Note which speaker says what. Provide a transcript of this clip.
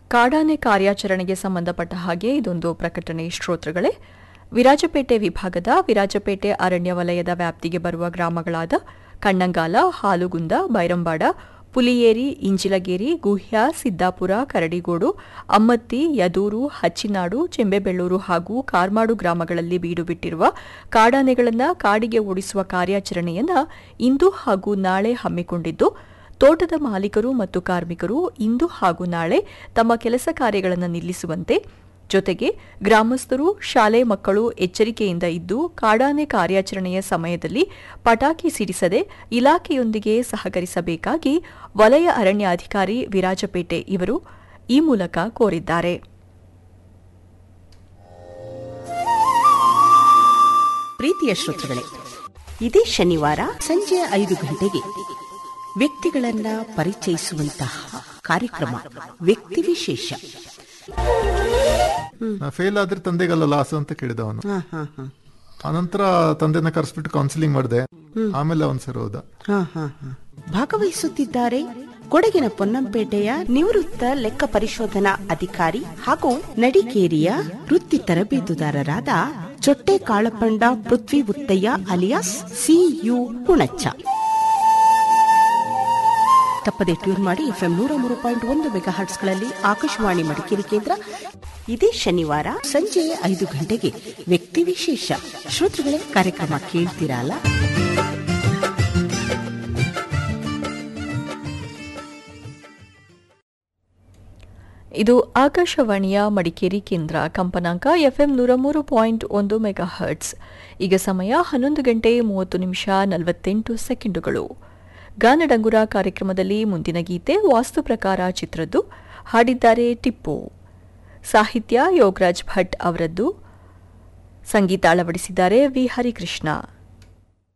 Speaker 1: ಕಾಡಾನೆ ಕಾರ್ಯಾಚರಣೆಗೆ ಸಂಬಂಧಪಟ್ಟ ಹಾಗೆ ಇದೊಂದು ಪ್ರಕಟಣೆ ಶ್ರೋತೃಗಳೇ ವಿರಾಜಪೇಟೆ ವಿಭಾಗದ ವಿರಾಜಪೇಟೆ ಅರಣ್ಯ ವಲಯದ ವ್ಯಾಪ್ತಿಗೆ ಬರುವ ಗ್ರಾಮಗಳಾದ ಕಣ್ಣಂಗಾಲ ಹಾಲುಗುಂದ ಬೈರಂಬಾಡ ಪುಲಿಯೇರಿ ಇಂಜಿಲಗೇರಿ ಗುಹ್ಯ ಸಿದ್ದಾಪುರ ಕರಡಿಗೋಡು ಅಮ್ಮತ್ತಿ ಯದೂರು ಹಚ್ಚಿನಾಡು ಚೆಂಬೆಬೆಳ್ಳೂರು ಹಾಗೂ ಕಾರ್ಮಾಡು ಗ್ರಾಮಗಳಲ್ಲಿ ಬೀಡು ಬಿಟ್ಟಿರುವ ಕಾಡಾನೆಗಳನ್ನು ಕಾಡಿಗೆ ಓಡಿಸುವ ಕಾರ್ಯಾಚರಣೆಯನ್ನು ಇಂದು ಹಾಗೂ ನಾಳೆ ಹಮ್ಮಿಕೊಂಡಿದ್ದು ತೋಟದ ಮಾಲೀಕರು ಮತ್ತು ಕಾರ್ಮಿಕರು ಇಂದು ಹಾಗೂ ನಾಳೆ ತಮ್ಮ ಕೆಲಸ ಕಾರ್ಯಗಳನ್ನು ನಿಲ್ಲಿಸುವಂತೆ ಜೊತೆಗೆ ಗ್ರಾಮಸ್ಥರು ಶಾಲೆ ಮಕ್ಕಳು ಎಚ್ಚರಿಕೆಯಿಂದ ಇದ್ದು ಕಾಡಾನೆ ಕಾರ್ಯಾಚರಣೆಯ ಸಮಯದಲ್ಲಿ ಪಟಾಕಿ ಸಿಡಿಸದೆ ಇಲಾಖೆಯೊಂದಿಗೆ ಸಹಕರಿಸಬೇಕಾಗಿ ವಲಯ ಅರಣ್ಯಾಧಿಕಾರಿ ವಿರಾಜಪೇಟೆ ಇವರು ಈ ಮೂಲಕ ಕೋರಿದ್ದಾರೆ
Speaker 2: ಪ್ರೀತಿಯ ಶ್ರೋತೃಗಳೇ ಇದೇ ಶನಿವಾರ ಸಂಜೆ ಐದು ಗಂಟೆಗೆ ವ್ಯಕ್ತಿಗಳನ್ನ ಪರಿಚಯಿಸುವಂತಹ ಕಾರ್ಯಕ್ರಮ ವ್ಯಕ್ತಿ ವಿಶೇಷ
Speaker 3: ನಾ ಫೇಲ್ ಆದ್ರೆ ತಂದೆಗಲ್ಲ ಲಾಸ್ ಅಂತ ಕೇಳಿದ ಅವನು
Speaker 2: ಹಾ, ಹಾ, ಹಾ.
Speaker 3: ಆನಂತರ ತಂದೆನ ಕರೆಸ್ಬಿಟ್ಟು ಕೌನ್ಸಿಲಿಂಗ್ ಮಾಡಿದೆ ಆಮೇಲೆ ಅವನ್ ಸರ್ ಹೋದ
Speaker 2: ಹಾ, ಹಾ, ಹಾ. ಭಾಗವಹಿಸುತ್ತಿದ್ದಾರೆ ಕೊಡಗಿನ ಪೊನ್ನಂಪೇಟೆಯ ನಿವೃತ್ತ ಲೆಕ್ಕ ಪರಿಶೋಧನಾ ಅಧಿಕಾರಿ ಹಾಗೂ ನಡಿಕೇರಿಯ ವೃತ್ತಿ ತರಬೇತುದಾರರಾದ ಚೊಟ್ಟೆ ಕಾಳಪಂಡ ಪೃಥ್ವಿ ಉತ್ತಯ್ಯ ಅಲಿಯಾಸ್ ಸಿಯು ಹುಣಚ್ಚ ತಪ್ಪದೆ ಟ್ಯೂನ್ ಮಾಡಿ ಎಫ್ಎಂ ನೂರ ಮೂರು ಪಾಯಿಂಟ್ ಒಂದು ಮೆಗಾ ಹರ್ಟ್ಸ್ಗಳಲ್ಲಿ ಆಕಾಶವಾಣಿ ಮಡಿಕೇರಿ ಕೇಂದ್ರ ಇದೇ ಶನಿವಾರ ಸಂಜೆ ಐದು ಗಂಟೆಗೆ ವ್ಯಕ್ತಿ ವಿಶೇಷ ಶ್ರೋತೃಗಳೇ ಕಾರ್ಯಕ್ರಮ ಕೇಳ್ತೀರಲ್ಲ
Speaker 1: ಇದು ಆಕಾಶವಾಣಿಯ ಮಡಿಕೇರಿ ಕೇಂದ್ರ ಕಂಪನಾಂಕ ಎಫ್ಎಂ ನೂರ ಮೂರು ಪಾಯಿಂಟ್ ಒಂದು ಮೆಗಾ ಹರ್ಟ್ಸ್ ಈಗ ಸಮಯ ಹನ್ನೊಂದು ಗಂಟೆ ಮೂವತ್ತು ನಿಮಿಷ ನಲವತ್ತೆಂಟು ಸೆಕೆಂಡುಗಳು ಗಾನಡಂಗುರ ಕಾರ್ಯಕ್ರಮದಲ್ಲಿ ಮುಂದಿನ ಗೀತೆ ವಾಸ್ತು ಪ್ರಕಾರ ಚಿತ್ರದ್ದು ಹಾಡಿದ್ದಾರೆ ಟಿಪ್ಪು ಸಾಹಿತ್ಯ ಯೋಗರಾಜ್ ಭಟ್ ಅವರದ್ದು ಸಂಗೀತ ಅಳವಡಿಸಿದ್ದಾರೆ ವಿ ಹರಿಕೃಷ್ಣ